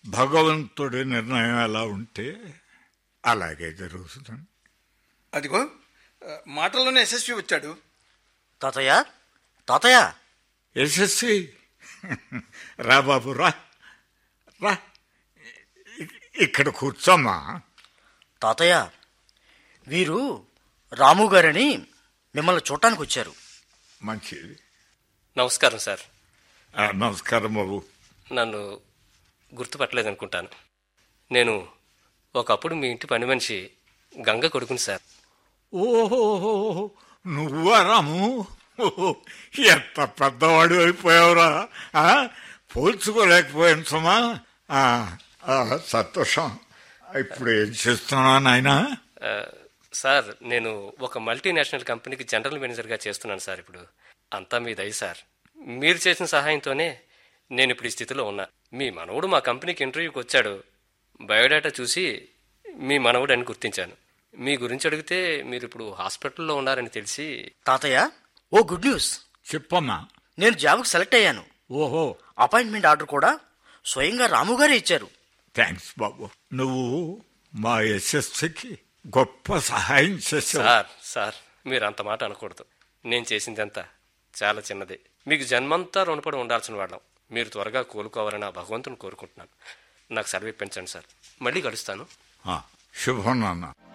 భగవంతుడి నిర్ణయం ఎలా ఉంటే అలాగే జరుగుతుంది అదిగో ఆ, మాటల్లోనే యశస్వి వచ్చాడు తాతయ్య తాతయ్య యశస్వి రా బాబు రా రా ఇ- ఇక్కడ కూర్చోమ్మా తాతయ్య వీరు రాము గారని మిమ్మల్ని చూడటానికి వచ్చారు మంచిది నమస్కారం సార్ ఆ, నమస్కారం బాబు నన్ను గుర్తుపట్టలేదు అనుకుంటాను నేను ఒకప్పుడు మీ ఇంటి పని మనిషి గంగ కొడుకుని సార్ ఓహో నువ్వా రాము ఓహో, ఎంత పెద్దవాడు అయిపోయావురా ఆ, పోల్చుకోలేకపోయాను సుమా ఆ, ఆ, సంతోషం ఇప్పుడు ఏం చేస్తున్నా నాయనా ఆ, సార్ నేను ఒక మల్టీనేషనల్ కంపెనీకి జనరల్ మేనేజర్గా చేస్తున్నాను సార్ ఇప్పుడు అంతా మీ దయ సార్ మీరు చేసిన సహాయంతోనే నేను ఇప్పుడు ఈ స్థితిలో ఉన్నా మీ మనవడు మా కంపెనీకి ఇంటర్వ్యూకి వచ్చాడు బయోడేటా చూసి మీ మనవడు అని గుర్తించాను మీ గురించి అడిగితే మీరు ఇప్పుడు హాస్పిటల్లో ఉన్నారని తెలిసి తాతయ్య ఓ గుడ్ న్యూస్ చెప్పమ్మా నేను జాబ్కి సెలెక్ట్ అయ్యాను ఓహో అపాయింట్మెంట్ ఆర్డర్ కూడా స్వయంగా రాము గారే ఇచ్చారు థ్యాంక్స్ బాబు నువ్వు మా యశస్సుకి గొప్ప సహాయం చేసావు సార్ సార్ మీరు అంత మాట అనకూడదు నేను చేసిందంతా చాలా చిన్నదే మీకు జన్మంతా రుణపడి ఉండాల్సిన వాళ్ళం మీరు త్వరగా కోలుకోవాలని ఆ భగవంతుని కోరుకుంటున్నాను నాకు సెలవు ఇప్పించండి సార్ మళ్ళీ కలుస్తాను ఆ, శుభం నాన్న